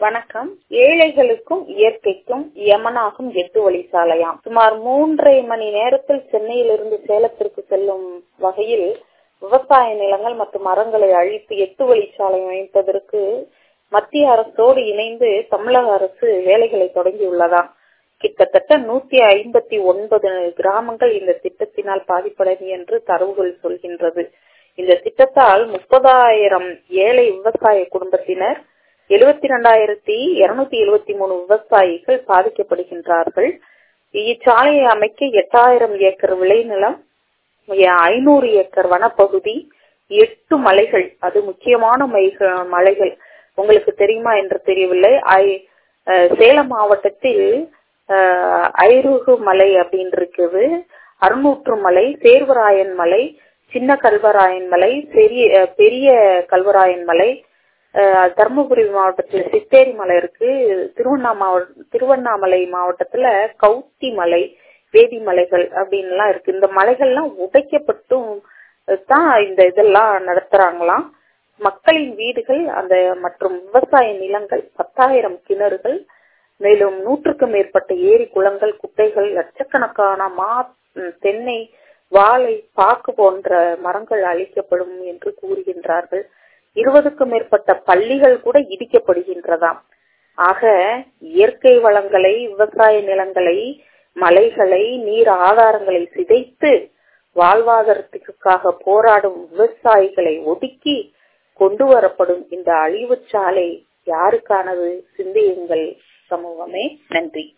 வணக்கம் ஏழைகளுக்கும் இயற்கைக்கும் யமனாகும் எட்டு வழி சாலையாம் சுமார் மூன்றரை மணி நேரத்தில் சென்னையிலிருந்து சேலத்திற்கு செல்லும் வகையில் விவசாய நிலங்கள் மற்றும் மரங்களை அழித்து எட்டு வழிச்சாலை அமைப்பதற்கு மத்திய அரசோடு இணைந்து தமிழக அரசு வேலைகளை தொடங்கியுள்ளதாம் கிட்டத்தட்ட நூத்தி ஐம்பத்தி ஒன்பது கிராமங்கள் இந்த திட்டத்தினால் பாதிப்படையும் என்று தரவுகள் சொல்கின்றது இந்த திட்டத்தால் முப்பதாயிரம் ஏழை விவசாய குடும்பத்தினர் எழுபத்தி ரெண்டாயிரத்தி இருநூத்தி எழுபத்தி மூணு விவசாயிகள் பாதிக்கப்படுகின்றார்கள் இச்சாலையை அமைக்க எட்டாயிரம் ஏக்கர் விளைநிலம் ஐநூறு ஏக்கர் வனப்பகுதி எட்டு மலைகள் அது முக்கியமான மலைகள் உங்களுக்கு தெரியுமா என்று தெரியவில்லை சேலம் மாவட்டத்தில் ஐருகு மலை அப்படின்னு இருக்குது அறுநூற்று மலை சேர்வராயன் மலை சின்ன கல்வராயன் மலை பெரிய பெரிய கல்வராயன் மலை தருமபுரி மாவட்டத்தில் சித்தேரி மலை இருக்கு திருவண்ணாமலை திருவண்ணாமலை மாவட்டத்துல கவுத்தி மலை வேதி மலைகள் அப்படின்லாம் இருக்கு இந்த மலைகள்லாம் உடைக்கப்பட்டும் தான் இந்த இதெல்லாம் நடத்துறாங்களாம் மக்களின் வீடுகள் அந்த மற்றும் விவசாய நிலங்கள் பத்தாயிரம் கிணறுகள் மேலும் நூற்றுக்கும் மேற்பட்ட ஏரி குளங்கள் குட்டைகள் லட்சக்கணக்கான மா தென்னை வாழை பாக்கு போன்ற மரங்கள் அழிக்கப்படும் என்று கூறுகின்றார்கள் இருபதுக்கும் மேற்பட்ட பள்ளிகள் கூட இடிக்கப்படுகின்றதாம் ஆக இயற்கை வளங்களை விவசாய நிலங்களை மலைகளை நீர் ஆதாரங்களை சிதைத்து வாழ்வாதாரத்துக்காக போராடும் விவசாயிகளை ஒதுக்கி கொண்டு வரப்படும் இந்த அழிவு சாலை யாருக்கானது சிந்தியுங்கள் சமூகமே நன்றி